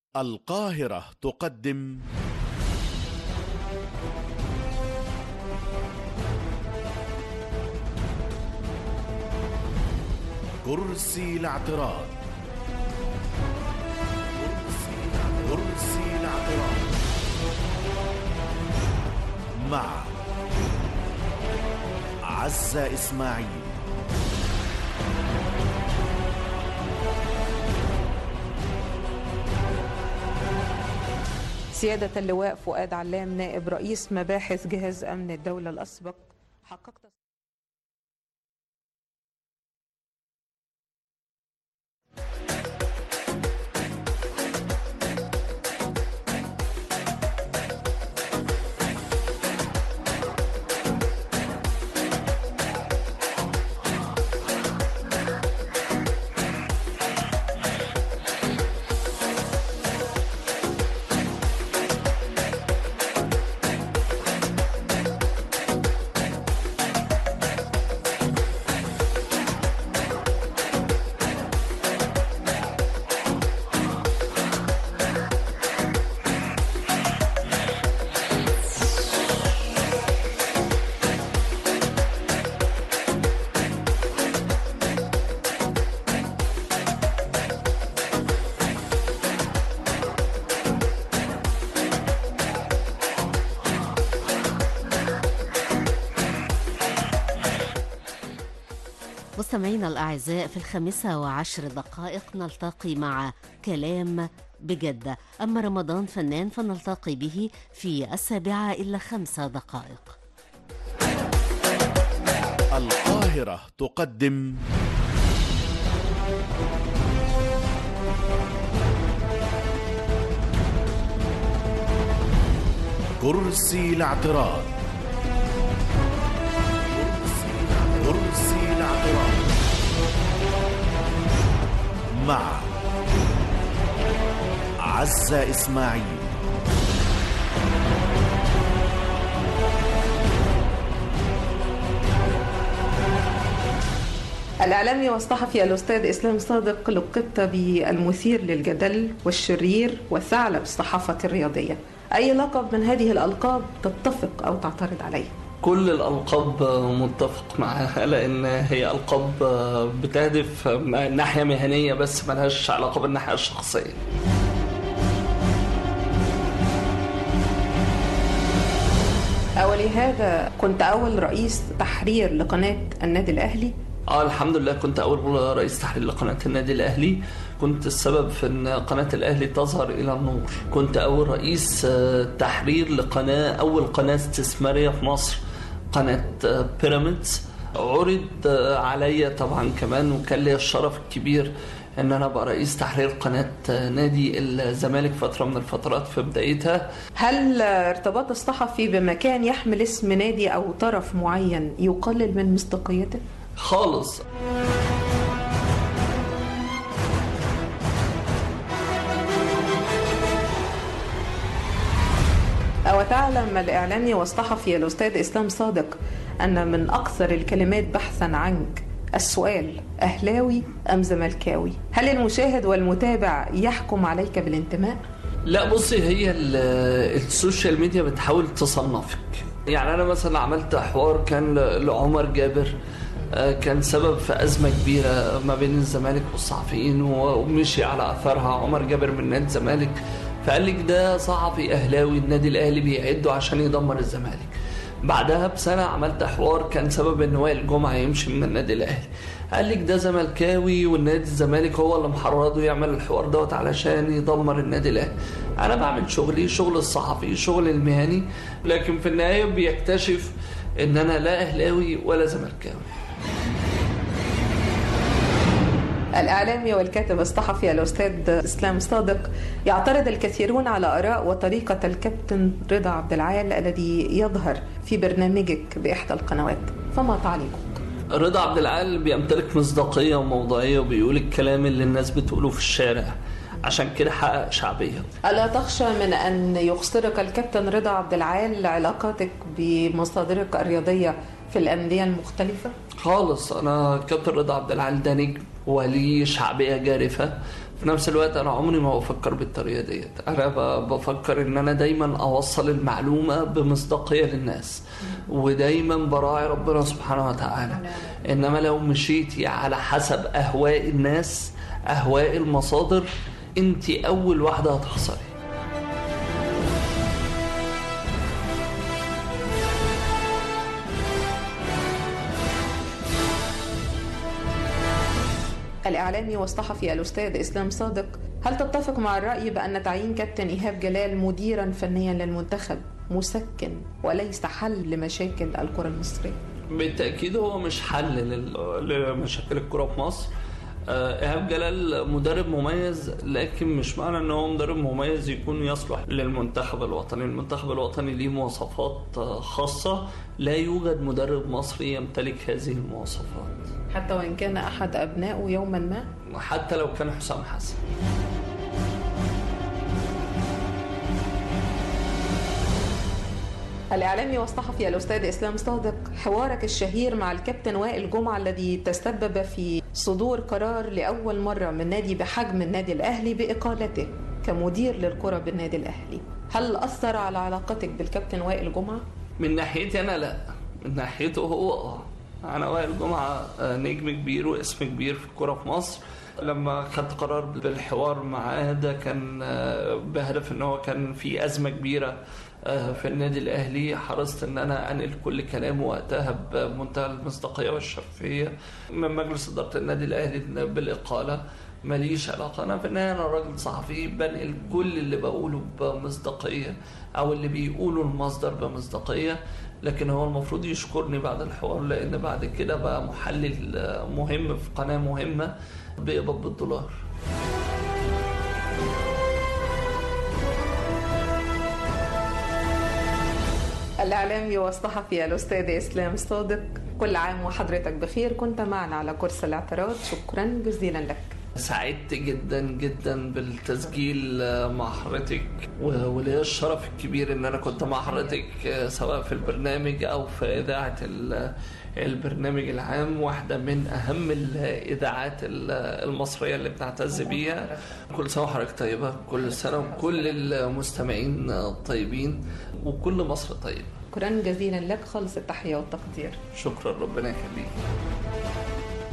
القاهرة تقدم كرسي الاعتراض كرسي الاعتراض مع عزة إسماعيل سيادة اللواء فؤاد علام نائب رئيس مباحث جهاز أمن الدولة الأسبق حققت مستمعينا الأعزاء في الخامسة وعشر دقائق نلتقي مع كلام بجد أما رمضان فنان فنلتقي به في السابعة إلا خمسة دقائق القاهرة تقدم كرسي الاعتراض كرسي الاعتراض مع عزة إسماعيل الإعلامي والصحفي الأستاذ إسلام صادق لقبت بالمثير للجدل والشرير وثعلب الصحافة الرياضية أي لقب من هذه الألقاب تتفق أو تعترض عليه؟ كل الألقاب متفق معاها لأن هي ألقاب بتهدف ناحية مهنية بس ملهاش علاقة بالناحية الشخصية ولهذا كنت أول رئيس تحرير لقناة النادي الأهلي اه الحمد لله كنت اول رئيس تحرير لقناه النادي الاهلي كنت السبب في ان قناه الاهلي تظهر الى النور كنت اول رئيس تحرير لقناه اول قناه استثماريه في مصر قناه بيراميدز عرض عليا طبعا كمان وكان لي الشرف الكبير ان انا ابقى رئيس تحرير قناه نادي الزمالك فتره من الفترات في بدايتها هل ارتباط الصحفي بمكان يحمل اسم نادي او طرف معين يقلل من مصداقيته خالص أو تعلم الإعلامي والصحفي الأستاذ إسلام صادق أن من أكثر الكلمات بحثا عنك السؤال أهلاوي أم زملكاوي هل المشاهد والمتابع يحكم عليك بالانتماء؟ لا بصي هي السوشيال ميديا بتحاول تصنفك يعني أنا مثلا عملت حوار كان لعمر جابر كان سبب في أزمة كبيرة ما بين الزمالك والصحفيين ومشي على أثرها عمر جابر من نادي الزمالك فقال لك ده صحفي أهلاوي النادي الأهلي بيعده عشان يدمر الزمالك بعدها بسنة عملت حوار كان سبب ان وائل جمعة يمشي من النادي الأهلي قال لك ده زملكاوي والنادي الزمالك هو اللي محرضه يعمل الحوار دوت علشان يدمر النادي الأهلي أنا بعمل شغلي شغل الصحفي شغل المهني لكن في النهاية بيكتشف ان أنا لا أهلاوي ولا زملكاوي الإعلامي والكاتب الصحفي الأستاذ إسلام صادق يعترض الكثيرون على آراء وطريقة الكابتن رضا عبد العال الذي يظهر في برنامجك بإحدى القنوات فما تعليقك؟ رضا عبد العال بيمتلك مصداقية وموضوعية وبيقول الكلام اللي الناس بتقوله في الشارع عشان كده حقق شعبية ألا تخشى من أن يخسرك الكابتن رضا عبد العال علاقاتك بمصادرك الرياضية في الأندية المختلفة؟ خالص أنا كابتن رضا عبد العال ده نجم وليه شعبية جارفة في نفس الوقت انا عمري ما بفكر بالطريقه ديت انا ب- بفكر ان انا دايما اوصل المعلومه بمصداقيه للناس ودايما براعي ربنا سبحانه وتعالى انما لو مشيتي على حسب اهواء الناس اهواء المصادر انت اول واحده هتخسري الإعلامي والصحفي الأستاذ إسلام صادق هل تتفق مع الرأي بأن تعيين كابتن إيهاب جلال مديرا فنيا للمنتخب مسكن وليس حل لمشاكل الكرة المصرية؟ بالتأكيد هو مش حل لل- لمشاكل الكرة في مصر آه، إيهاب جلال مدرب مميز لكن مش معنى ان هو مدرب مميز يكون يصلح للمنتخب الوطني المنتخب الوطني ليه مواصفات آه، خاصة لا يوجد مدرب مصري يمتلك هذه المواصفات حتى وإن كان أحد أبنائه يوما ما حتى لو كان حسام حسن الإعلامي والصحفي الأستاذ إسلام صادق حوارك الشهير مع الكابتن وائل جمعة الذي تسبب في صدور قرار لأول مرة من نادي بحجم النادي الأهلي بإقالته كمدير للكرة بالنادي الأهلي هل أثر على علاقتك بالكابتن وائل جمعة؟ من ناحيتي انا لا من ناحيته هو اه انا وائل جمعه آه، نجم كبير واسم كبير في الكوره في مصر لما خدت قرار بالحوار معاه ده كان آه، بهدف ان هو كان في ازمه كبيره آه، في النادي الاهلي حرصت ان انا انقل كل كلامه وقتها بمنتهى المصداقيه والشفافيه من مجلس اداره النادي الاهلي بالاقاله ماليش علاقة أنا في النهاية أنا راجل صحفي بنقل كل اللي بقوله بمصداقية أو اللي بيقوله المصدر بمصداقية لكن هو المفروض يشكرني بعد الحوار لأن بعد كده بقى محلل آه، مهم في قناة مهمة بيقبض بالدولار الإعلامي والصحفي الأستاذ إسلام صادق كل عام وحضرتك بخير كنت معنا على كرسي الاعتراض شكرا جزيلا لك سعدت جدا جدا بالتسجيل مع حضرتك و- وليا الشرف الكبير ان انا كنت مع حضرتك سواء في البرنامج او في اذاعه ال- البرنامج العام واحده من اهم الاذاعات ال- المصريه اللي بنعتز بيها كل سنه وحضرتك طيبه كل سنه وكل المستمعين طيبين وكل مصر طيبه شكرا جزيلا لك خالص التحية والتقدير شكرا ربنا يخليك